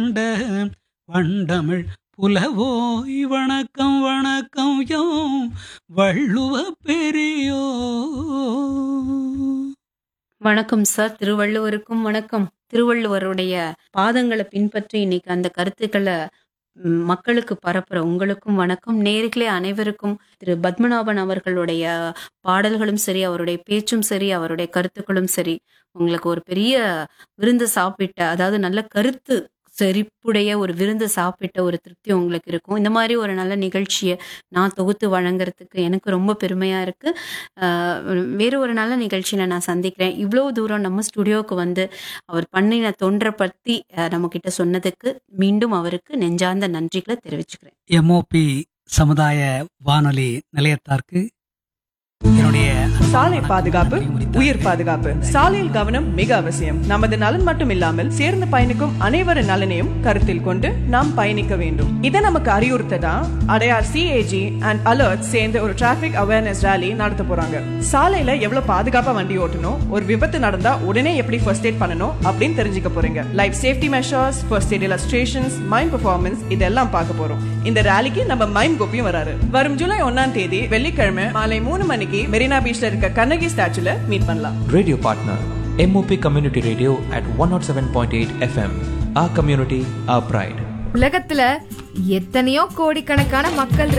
கொண்ட வண்டமிழ் புலவோய் வணக்கம் வணக்கம் யோ வள்ளுவ பெரியோ வணக்கம் சார் திருவள்ளுவருக்கும் வணக்கம் திருவள்ளுவருடைய பாதங்களை பின்பற்றி இன்னைக்கு அந்த கருத்துக்களை ம், மக்களுக்கு பரப்புற உங்களுக்கும் வணக்கம் நேர்களே அனைவருக்கும் திரு பத்மநாபன் அவர்களுடைய பாடல்களும் சரி அவருடைய பேச்சும் சரி அவருடைய கருத்துக்களும் சரி உங்களுக்கு ஒரு பெரிய விருந்து சாப்பிட்ட அதாவது நல்ல கருத்து செறிப்புடைய ஒரு விருந்து சாப்பிட்ட ஒரு திருப்தி உங்களுக்கு இருக்கும் இந்த மாதிரி ஒரு நல்ல நிகழ்ச்சியை நான் தொகுத்து வழங்குறதுக்கு எனக்கு ரொம்ப பெருமையா இருக்கு ஆஹ் வேறு ஒரு நல்ல நிகழ்ச்சியில நான் சந்திக்கிறேன் இவ்வளோ தூரம் நம்ம ஸ்டுடியோவுக்கு வந்து அவர் பண்ணின தொன்றை பற்றி நம்ம கிட்ட சொன்னதுக்கு மீண்டும் அவருக்கு நெஞ்சார்ந்த நன்றிகளை தெரிவிச்சுக்கிறேன் எம்ஓபி சமுதாய வானொலி நிலையத்தார்க்கு என்னுடைய சாலை பாதுகாப்பு நன்றி உரித்தாக்குகிறேன். உயிர் பாதுகாப்பு சாலையில் கவனம் மிக அவசியம் நமது நலன் மட்டும் இல்லாமல் சேர்ந்து பயணிக்கும் அனைவரின் நலனையும் கருத்தில் கொண்டு நாம் பயணிக்க வேண்டும் இதை நமக்கு அறிவுறுத்ததா அடையார் சிஏஜி அண்ட் அலர்ட் சேர்ந்து ஒரு டிராபிக் அவேர்னஸ் ரேலி நடத்த போறாங்க சாலையில எவ்வளவு பாதுகாப்பா வண்டி ஓட்டணும் ஒரு விபத்து நடந்தா உடனே எப்படி ஃபர்ஸ்ட் எய்ட் பண்ணணும் அப்படின்னு தெரிஞ்சுக்க போறீங்க life safety measures first aid illustrations mime performance இதெல்லாம் பார்க்க போறோம் இந்த ரேலிக்கு நம்ம மைம் கோப்பியும் வராரு வரும் ஜூலை ஒன்னாம் தேதி வெள்ளிக்கிழமை மாலை மூணு மணிக்கு மெரினா பீச்ல இருக்க கண்ணகி ஸ்டாச்சுல மீட் பண்ணலாம் Radio partner MOP Community Radio at 107.8 FM. Our community, our pride. உலகத்துல எத்தனையோ கோடிக்கணக்கான மக்கள்